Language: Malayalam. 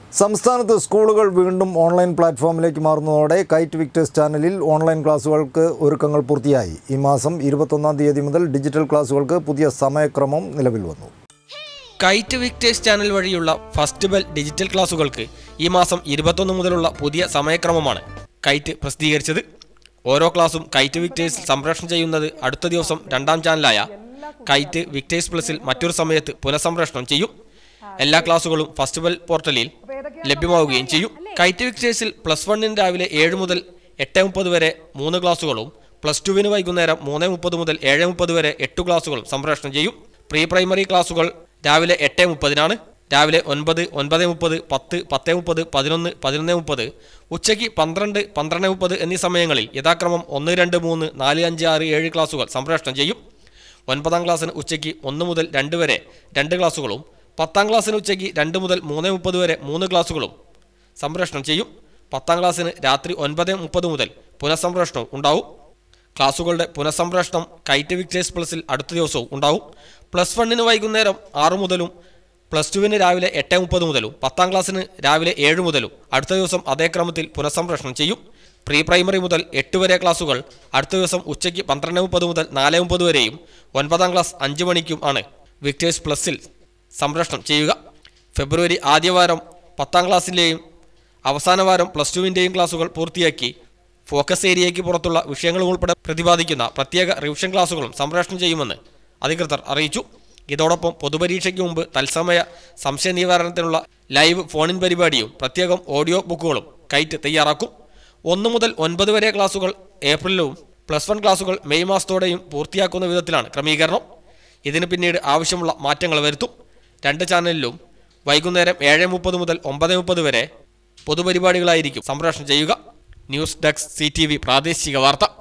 സംസ്ഥാനത്ത് സ്കൂളുകൾ വീണ്ടും ഓൺലൈൻ പ്ലാറ്റ്ഫോമിലേക്ക് മാറുന്നതോടെ കൈറ്റ് വിക്ടേഴ്സ് ചാനലിൽ ഓൺലൈൻ ക്ലാസുകൾക്ക് ഒരുക്കങ്ങൾ പൂർത്തിയായി ഈ മാസം ഇരുപത്തൊന്നാം തീയതി മുതൽ ഡിജിറ്റൽ ക്ലാസുകൾക്ക് പുതിയ സമയക്രമം നിലവിൽ വന്നു കൈറ്റ് വിക്ടേഴ്സ് ചാനൽ വഴിയുള്ള ഫസ്റ്റ് ബെൽ ഡിജിറ്റൽ ക്ലാസുകൾക്ക് ഈ മാസം ഇരുപത്തൊന്ന് മുതലുള്ള പുതിയ സമയക്രമമാണ് കൈറ്റ് പ്രസിദ്ധീകരിച്ചത് ഓരോ ക്ലാസും കൈറ്റ് വിക്ടേഴ്സ് സംപ്രേഷണം ചെയ്യുന്നത് അടുത്ത ദിവസം രണ്ടാം ചാനലായ കൈറ്റ് വിക്ടേഴ്സ് പ്ലസിൽ മറ്റൊരു സമയത്ത് പുനഃസംപ്രേഷണം ചെയ്യും എല്ലാ ക്ലാസുകളും ഫസ്റ്റ് ബെൽ പോർട്ടലിൽ ലഭ്യമാവുകയും ചെയ്യും കൈറ്റ് വിക്ടേഴ്സിൽ പ്ലസ് വണ്ണിന് രാവിലെ ഏഴ് മുതൽ എട്ട് മുപ്പത് വരെ മൂന്ന് ക്ലാസുകളും പ്ലസ് ടുവിന് വൈകുന്നേരം മൂന്ന് മുപ്പത് മുതൽ ഏഴ് മുപ്പത് വരെ എട്ട് ക്ലാസുകളും സംപ്രേഷണം ചെയ്യും പ്രീ പ്രൈമറി ക്ലാസുകൾ രാവിലെ എട്ട് മുപ്പതിനാണ് രാവിലെ ഒൻപത് ഒൻപത് മുപ്പത് പത്ത് പത്ത് മുപ്പത് പതിനൊന്ന് പതിനൊന്ന് മുപ്പത് ഉച്ചയ്ക്ക് പന്ത്രണ്ട് പന്ത്രണ്ട് മുപ്പത് എന്നീ സമയങ്ങളിൽ യഥാക്രമം ഒന്ന് രണ്ട് മൂന്ന് നാല് അഞ്ച് ആറ് ഏഴ് ക്ലാസുകൾ സംപ്രേഷണം ചെയ്യും ഒൻപതാം ക്ലാസ്സിന് ഉച്ചയ്ക്ക് ഒന്ന് മുതൽ രണ്ട് വരെ രണ്ട് ക്ലാസുകളും പത്താം ക്ലാസ്സിന് ഉച്ചയ്ക്ക് രണ്ട് മുതൽ മൂന്ന് മുപ്പത് വരെ മൂന്ന് ക്ലാസുകളും സംപ്രേഷണം ചെയ്യും പത്താം ക്ലാസ്സിന് രാത്രി ഒൻപത് മുപ്പത് മുതൽ പുനഃസംപ്രേഷണവും ഉണ്ടാവും ക്ലാസുകളുടെ പുനഃസംപ്രേഷണം കൈറ്റ് വിക്ടേഴ്സ് പ്ലസിൽ അടുത്ത ദിവസവും ഉണ്ടാവും പ്ലസ് വണ്ണിന് വൈകുന്നേരം ആറ് മുതലും പ്ലസ് ടുവിന് രാവിലെ എട്ട് മുപ്പത് മുതലും പത്താം ക്ലാസ്സിന് രാവിലെ ഏഴ് മുതലും അടുത്ത ദിവസം അതേ ക്രമത്തിൽ പുനഃസംപ്രേഷണം ചെയ്യും പ്രീ പ്രൈമറി മുതൽ എട്ട് വരെ ക്ലാസുകൾ അടുത്ത ദിവസം ഉച്ചയ്ക്ക് പന്ത്രണ്ട് മുപ്പത് മുതൽ നാല് മുപ്പത് വരെയും ഒൻപതാം ക്ലാസ് അഞ്ച് മണിക്കും ആണ് വിക്ടേഴ്സ് പ്ലസിൽ സംപ്രേഷണം ചെയ്യുക ഫെബ്രുവരി ആദ്യവാരം പത്താം ക്ലാസ്സിലെയും അവസാന വാരം പ്ലസ് ടുവിൻ്റെയും ക്ലാസുകൾ പൂർത്തിയാക്കി ഫോക്കസ് ഏരിയയ്ക്ക് പുറത്തുള്ള വിഷയങ്ങൾ ഉൾപ്പെടെ പ്രതിപാദിക്കുന്ന പ്രത്യേക റിവിഷൻ ക്ലാസുകളും സംപ്രേഷണം ചെയ്യുമെന്ന് അധികൃതർ അറിയിച്ചു ഇതോടൊപ്പം പൊതുപരീക്ഷയ്ക്ക് മുമ്പ് തത്സമയ സംശയ നിവാരണത്തിനുള്ള ലൈവ് ഫോണിൻ പരിപാടിയും പ്രത്യേകം ഓഡിയോ ബുക്കുകളും കൈറ്റ് തയ്യാറാക്കും ഒന്ന് മുതൽ ഒൻപത് വരെ ക്ലാസുകൾ ഏപ്രിലിലും പ്ലസ് വൺ ക്ലാസുകൾ മെയ് മാസത്തോടെയും പൂർത്തിയാക്കുന്ന വിധത്തിലാണ് ക്രമീകരണം ഇതിന് പിന്നീട് ആവശ്യമുള്ള മാറ്റങ്ങൾ വരുത്തും രണ്ട് ചാനലിലും വൈകുന്നേരം ഏഴ് മുപ്പത് മുതൽ ഒമ്പത് മുപ്പത് വരെ പൊതുപരിപാടികളായിരിക്കും സംപ്രേഷണം ചെയ്യുക ന്യൂസ് ഡെസ്ക് സി പ്രാദേശിക വാർത്ത